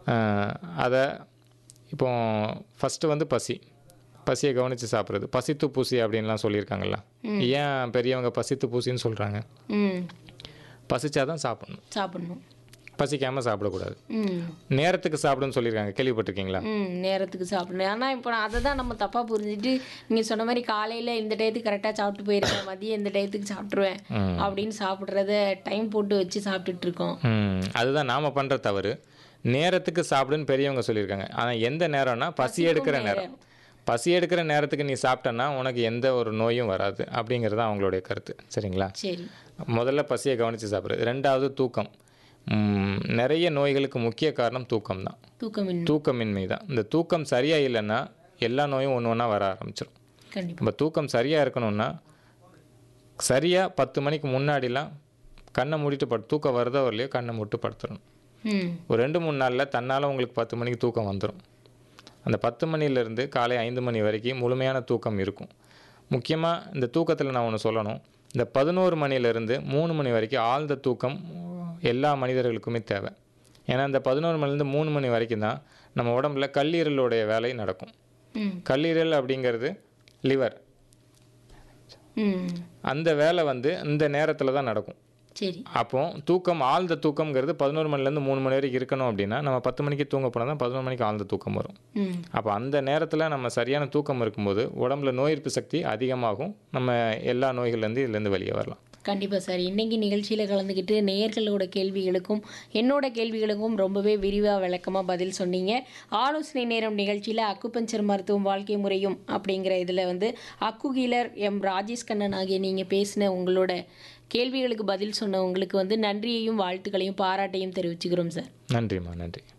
அதை இப்போ ஃபஸ்ட்டு வந்து பசி பசியை கவனித்து சாப்பிட்றது பசித்து பூசி அப்படின்லாம் சொல்லியிருக்காங்கல்ல ஏன் பெரியவங்க பசித்து பூசின்னு சொல்கிறாங்க ம் பசிச்சாதான் சாப்பிடணும் சாப்பிடணும் பசிக்காமல் சாப்பிடக்கூடாது ம் நேரத்துக்கு சாப்பிடுன்னு சொல்லியிருக்காங்க கேள்விப்பட்டிருக்கீங்களா ம் நேரத்துக்கு சாப்பிடணும் ஆனால் இப்போ நான் அதை தான் நம்ம தப்பாக புரிஞ்சுட்டு நீங்கள் சொன்ன மாதிரி காலையில் இந்த டயத்துக்கு கரெக்டாக சாப்பிட்டு போயிருக்கேன் மதியம் இந்த டயத்துக்கு சாப்பிட்ருவேன் அப்படின்னு சாப்பிட்றத டைம் போட்டு வச்சு சாப்பிட்டுட்டு இருக்கோம் ம் அதுதான் நாம் பண்ணுற தவறு நேரத்துக்கு சாப்பிடுன்னு பெரியவங்க சொல்லியிருக்காங்க ஆனால் எந்த நேரம்னா பசி எடுக்கிற நேரம் பசி எடுக்கிற நேரத்துக்கு நீ சாப்பிட்டன்னா உனக்கு எந்த ஒரு நோயும் வராது அப்படிங்கிறது தான் அவங்களுடைய கருத்து சரிங்களா சரி முதல்ல பசியை கவனித்து சாப்பிட்றது ரெண்டாவது தூக்கம் ம், நிறைய நோய்களுக்கு முக்கிய காரணம் தூக்கம் தான் தூக்கமின்மை தூக்கமின்மை தான் இந்த தூக்கம் சரியாக இல்லைன்னா எல்லா நோயும் ஒன்று ஒன்றா வர ஆரம்பிச்சிடும் கண்டிப்பாக நம்ம தூக்கம் சரியாக இருக்கணும்னா சரியாக பத்து மணிக்கு முன்னாடிலாம் கண்ணை மூடிட்டு படு தூக்கம் வருதோ வரலையோ கண்ணை மூட்டு படுத்துடணும் ம் ஒரு ரெண்டு மூணு நாளில் தன்னால் உங்களுக்கு பத்து மணிக்கு தூக்கம் வந்துடும் அந்த பத்து மணிலேருந்து காலை ஐந்து மணி வரைக்கும் முழுமையான தூக்கம் இருக்கும் முக்கியமாக இந்த தூக்கத்தில் நான் ஒன்று சொல்லணும் இந்த பதினோரு மணிலேருந்து மூணு மணி வரைக்கும் ஆழ்ந்த தூக்கம் எல்லா மனிதர்களுக்குமே தேவை ஏன்னா இந்த பதினோரு மணிலேருந்து மூணு மணி வரைக்கும் தான் நம்ம உடம்புல கல்லீரலுடைய வேலை நடக்கும் ம் கல்லீரல் அப்படிங்கிறது லிவர் ம் அந்த வேலை வந்து இந்த நேரத்தில் தான் நடக்கும் சரி அப்போ தூக்கம் ஆழ்ந்த தூக்கம்ங்கிறது பதினோரு மணிலேருந்து மூணு மணி வரைக்கும் இருக்கணும் அப்படின்னா நம்ம பத்து மணிக்கு தூங்க போனால் தான் பதினோரு மணிக்கு ஆழ்ந்த தூக்கம் வரும் ம் அப்போ அந்த நேரத்தில் நம்ம சரியான தூக்கம் இருக்கும்போது உடம்புல நோய் எதிர்ப்பு சக்தி அதிகமாகும் நம்ம எல்லா நோய்கள்லேருந்து இதுலேருந்து வெளியே வரலாம் கண்டிப்பாக சார் இன்னைக்கு நிகழ்ச்சியில் கலந்துக்கிட்டு நேயர்களோட கேள்விகளுக்கும் என்னோட கேள்விகளுக்கும் ரொம்பவே விரிவாக விளக்கமாக பதில் சொன்னீங்க ஆலோசனை நேரம் நிகழ்ச்சியில் அக்குபஞ்சர் மருத்துவம் வாழ்க்கை முறையும் அப்படிங்கிற இதில் வந்து அக்கு ஹீலர் எம் ராஜேஷ் கண்ணன் ஆகிய நீங்கள் பேசின உங்களோட கேள்விகளுக்கு பதில் சொன்ன உங்களுக்கு வந்து நன்றியையும் வாழ்த்துக்களையும் பாராட்டையும் தெரிவிச்சுக்கிறோம் சார் நன்றிம்மா நன்றி